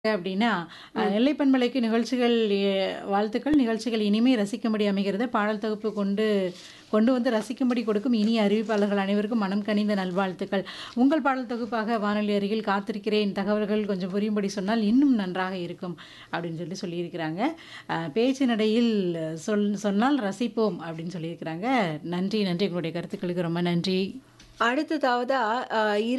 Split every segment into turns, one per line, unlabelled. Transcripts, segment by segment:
அப்படின்னா, அ
ம்.
நெல்லை பண்பலைக்கு நிகழ்ச்சிகள் எ வாழ்த்துக்கள். நிகழ்ச்சிகள் இனிமே ரசிக்கும்படி அமைகிறது. பாடல் தொகுப்பு கொண்டு கொண்டு வந்து ரசிக்கும்படி கொடுக்கும் இனிய அறிவிப்பாளர்கள் அனைவருக்கும் மனம் கனிந்த நல்வாழ்த்துக்கள். உங்கள் பாடல் தொகுப்பாக வானொலி அருகில் காத்திருக்கிறேன். தகவல்கள் கொஞ்சம் புரியும்படி சொன்னால் இன்னும் நன்றாக இருக்கும். அப்படின்னு சொல்லி சொல்லியிருக்கிறாங்க. அ பேச்சு நடையில் சொல் சொன்னால் ரசிப்போம் அப்படின்னு சொல்லியிருக்கிறாங்க. நன்றி, நன்றி. உங்களுடைய கருத்துக்களுக்கு ரொம்ப நன்றி.
அடுத்ததாவதா அ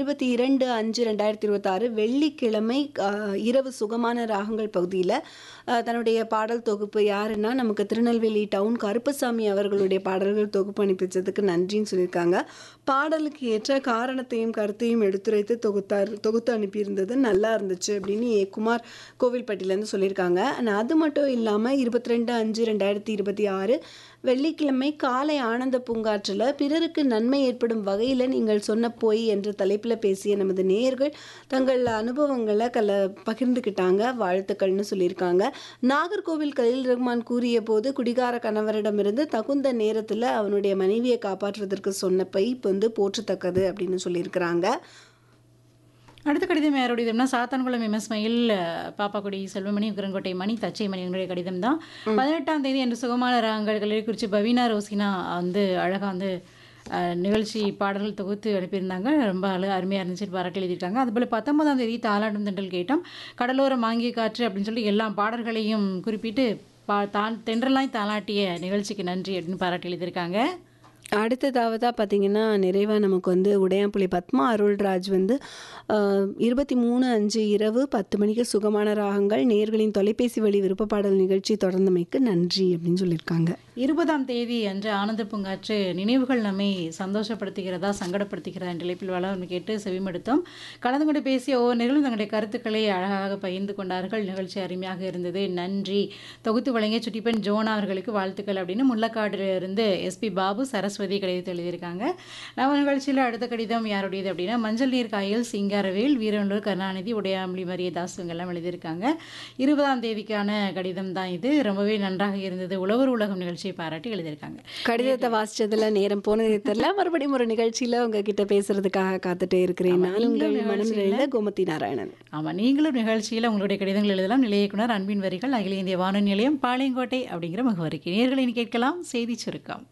22/5/2026 வெள்ளிக்கிழமை அ இரவு சுகமான ராகங்கள் பகுதியில அ தன்னுடைய பாடல் தொகுப்பு யாருன்னா, நமக்கு திருநெல்வேலி டவுன் கருப்பசாமி அவர்களுடைய பாடல்கள் தொகுப்பு அனுப்பிச்சதுக்கு நன்றின்னு சொல்லியிருக்காங்க. பாடலுக்கு ஏற்ற காரணத்தையும், கருத்தையும் எடுத்துரைத்து தொகுத்தார் தொகுத்து அனுப்பியிருந்தது நல்லா இருந்துச்சு அப்படின்னு ஏ. குமார் கோவில்பட்டியிலேருந்து சொல்லியிருக்காங்க. ஆனா அது மட்டும் இல்லாம 22/5/2026 வெள்ளிக்கிழமை காலை ஆனந்த பூங்காற்றுல பிறருக்கு நன்மை ஏற்படும் வகையில நீங்கள் சொன்ன பொய் என்ற தலைப்புல பேசிய நமது நேயர்கள் தங்கள் அனுபவங்கள கல பகிர்ந்துக்கிட்டாங்க. வாழ்த்துக்கள்னு சொல்லியிருக்காங்க. நாகர்கோவில் கலீல் ரஹ்மான் கூறியபோது குடிகார கணவரிடமிருந்து தகுந்த நேரத்துல அவனுடைய மனைவிய காப்பாற்றுவதற்கு சொன்ன பொய் வந்து போற்றத்தக்கது அப்படின்னு சொல்லியிருக்கிறாங்க.
அடுத்த கடிதம் யாருடையதுன்னா, சாத்தான்குளம் எம்.எஸ். மயில், பாப்பாக்குடி செல்வமணி, உக்கிரன்கோட்டை மணி, தச்சைமணி இவங்களுடைய கடிதம் தான்.
ம்.
18ஆம் தேதி அன்று சுகமான ராகங்கள் கல்லூரிக்குறிச்சி பவீனா ரோசினா வந்து அழகா வந்து அ நிகழ்ச்சி பாடல்கள் தொகுத்து அனுப்பியிருந்தாங்க. ரொம்ப அழ அருமையா இருந்துச்சுன்னு பாராட்டி எழுதியிருக்காங்க. அதுபோல 19ஆம் தேதி தாலாட்டும் தென்றல் கேட்டோம். கடலோரம் மாங்கிய காற்று அப்படின்னு சொல்லி எல்லா பாடல்களையும் குறிப்பிட்டு பா தான் தென்றலாய் தாலாட்டிய நிகழ்ச்சிக்கு நன்றி அப்படின்னு பாராட்டி எழுதியிருக்காங்க.
அடுத்ததாவதா பார்த்தீங்கன்னா, நிறைவா நமக்கு வந்து உடையாம்புலி பத்மா அருள்ராஜ் வந்து அ 23/5 இரவு 10 மணிக்கு சுகமான ராகங்கள் நேயர்களின் தொலைபேசி வழி விருப்ப பாடல் நிகழ்ச்சி தொடர்ந்தமைக்கு நன்றி அப்படின்னு சொல்லியிருக்காங்க.
20ஆம் தேதி அன்று ஆனந்த பூங்காற்று நினைவுகள் நம்மை சந்தோஷப்படுத்துகிறதா, சங்கடப்படுத்துகிறதா என்ற தலைப்பில் வளம் கேட்டு செவிமடுத்தோம். கலந்து கொண்டு பேசிய ஒவ்வொரு நேயர்களும் தங்களுடைய கருத்துக்களை அழகாக பகிர்ந்து கொண்டார்கள். நிகழ்ச்சி அருமையாக இருந்தது. நன்றி. தொகுத்து வழங்கிய சுட்டிப்பெண் ஜோனா அவர்களுக்கு வாழ்த்துக்கள் அப்படின்னு முள்ளக்காடுலேருந்து எஸ்.பி. பாபு, சரஸ்வதி கடிதத்தை எழுதியிருக்காங்க. நம்ம நிகழ்ச்சியில அடுத்த கடிதம் யாருடையது அப்படின்னா, மஞ்சள் நீர் காயல் சிங்காரவேல், வீரநல்லூர் கருணாநிதி, உடையாம்புலி மரியதாஸ் இவங்கெல்லாம் எழுதியிருக்காங்க. 20ஆம் தேதிக்கான கடிதம் தான் இது. ரொம்பவே நன்றாக இருந்தது. உழவர் உலகம் நிகழ்ச்சியை பாராட்டி எழுதியிருக்காங்க.
கடிதத்தை வாசிச்சதுல நேரம் போனதே தெரியல. மறுபடியும் ஒரு நிகழ்ச்சியில உங்ககிட்ட பேசுறதுக்காக காத்துட்டே இருக்கிறேன்.
ஆமா,
நான்
நீங்களும்
உங்கள் மனம்
நிகழ்ச்சியில
நிறைந்த கோமதி நாராயணன்.
ஆமா, நீங்களும் நிகழ்ச்சியில உங்களுடைய கடிதங்கள் எழுதலாம். நிலைய இயக்குனர் அன்பின் வரிகள் அகில இந்திய வானொலி நிலையம் பாளையங்கோட்டை அப்படிங்கிற முகவரிக்கு. நேயர்களை இனி கேட்கலாம் செய்திச் சுருக்கம்.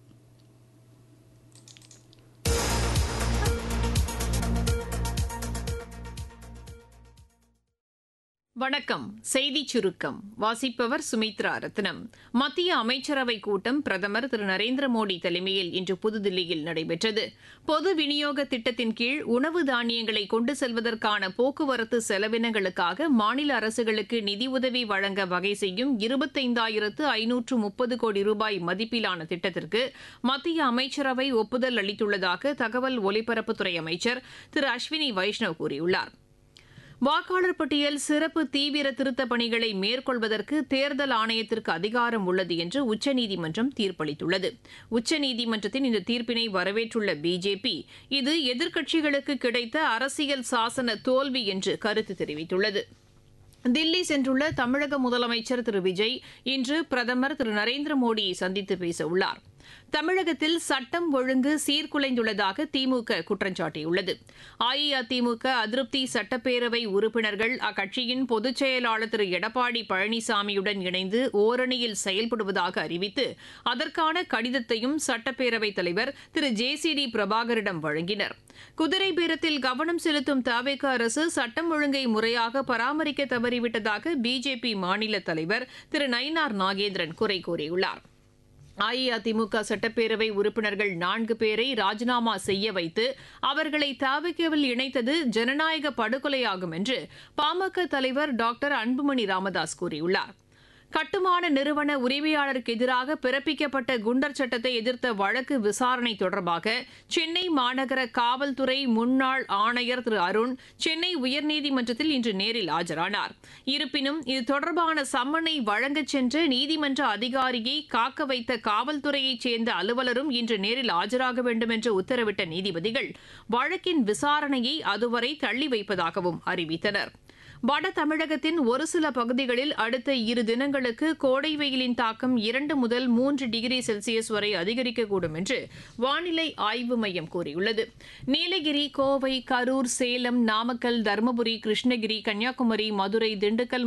வணக்கம் செய்திச் சுருக்கம் வாசிப்பவர் சுமித்ரா ரத்னம் மத்திய அமைச்சரவை கூட்டம் பிரதமர் திரு நரேந்திர மோடி தலைமையில் இன்று புதுதில்லியில் நடைபெற்றது பொது விநியோக திட்டத்தின் கீழ் உணவு தானியங்களை கொண்டு செல்வதற்கான போக்குவரத்து செலவினங்களுக்காக மாநில அரசுகளுக்கு நிதியுதவி வழங்க வகை செய்யும் இருபத்தைந்தாயிரத்து ஐநூற்று முப்பது கோடி ரூபாய் மதிப்பிலான திட்டத்திற்கு மத்திய அமைச்சரவை ஒப்புதல் அளித்துள்ளதாக தகவல் ஒலிபரப்புத்துறை அமைச்சர் திரு அஸ்வினி வைஷ்ணவ் கூறியுள்ளார் வாக்காளர் பட்டியல் சிறப்பு தீவிர திருத்தப் பணிகளை மேற்கொள்வதற்கு தேர்தல் ஆணையத்திற்கு அதிகாரம் உள்ளது என்று உச்சநீதிமன்றம் தீர்ப்பளித்துள்ளது உச்சநீதிமன்றத்தின் இந்த தீர்ப்பினை வரவேற்றுள்ள பிஜேபி இது எதிர்க்கட்சிகளுக்கு கிடைத்த அரசியல் சாசன தோல்வி என்று கருத்து தெரிவித்துள்ளது தில்லி சென்றுள்ள தமிழக முதலமைச்சர் திரு விஜய் இன்று பிரதமர் திரு நரேந்திர மோடியை சந்தித்து பேச உள்ளார் தமிழகத்தில் சட்டம் ஒழுங்கு சீர்குலைந்துள்ளதாக திமுக குற்றம் சாட்டியுள்ளது அஇஅதிமுக அதிருப்தி சட்டப்பேரவை உறுப்பினர்கள் அக்கட்சியின் பொதுச் செயலாளர் திரு எடப்பாடி பழனிசாமியுடன் இணைந்து ஓரணியில் செயல்படுவதாக அறிவித்து அதற்கான கடிதத்தையும் சட்டப்பேரவைத் தலைவர் திரு ஜே சி டி பிரபாகரிடம் வழங்கினர் குதிரை பேரத்தில் கவனம் செலுத்தும் தவேக அரசு சட்டம் ஒழுங்கை முறையாக பராமரிக்க தவறிவிட்டதாக பிஜேபி மாநில தலைவர் திரு நயினார் நாகேந்திரன் குறை கூறியுள்ளார் அஇஅதிமுக சட்டப்பேரவை உறுப்பினர்கள் நான்கு பேரை ராஜினாமா செய்ய வைத்து அவர்களை தாவிக்கவில் இணைத்தது ஜனநாயக படுகொலையாகும் என்று பாமக தலைவர் டாக்டர் அன்புமணி ராமதாஸ் கூறியுள்ளார் கட்டுமான நிறுவன உரிமையாளருக்கு எதிராக பிறப்பிக்கப்பட்ட குண்டர் சட்டத்தை எதிர்த்த வழக்கு விசாரணை தொடர்பாக சென்னை மாநகர காவல்துறை முன்னாள் ஆணையர் திரு அருண் சென்னை உயர்நீதிமன்றத்தில் இன்று நேரில் ஆஜரானார் இருப்பினும் இது தொடர்பான சம்மனை வழங்கச் சென்ற நீதிமன்ற அதிகாரியை காக்க வைத்த காவல்துறையைச் சேர்ந்த அலுவலரும் இன்று நேரில் ஆஜராக வேண்டும் என்று உத்தரவிட்ட நீதிபதிகள் வழக்கின் விசாரணையை அதுவரை தள்ளி வைப்பதாகவும் அறிவித்தனர் வட தமிழகத்தின் ஒரு சில பகுதிகளில் அடுத்த இரு தினங்களுக்கு கோடை வெயிலின் தாக்கம் இரண்டு முதல் மூன்று டிகிரி செல்சியஸ் வரை அதிகரிக்கக்கூடும் என்று வானிலை ஆய்வு மையம் கூறியுள்ளது நீலகிரி கோவை கரூர் சேலம் நாமக்கல் தருமபுரி கிருஷ்ணகிரி கன்னியாகுமரி மதுரை திண்டுக்கல்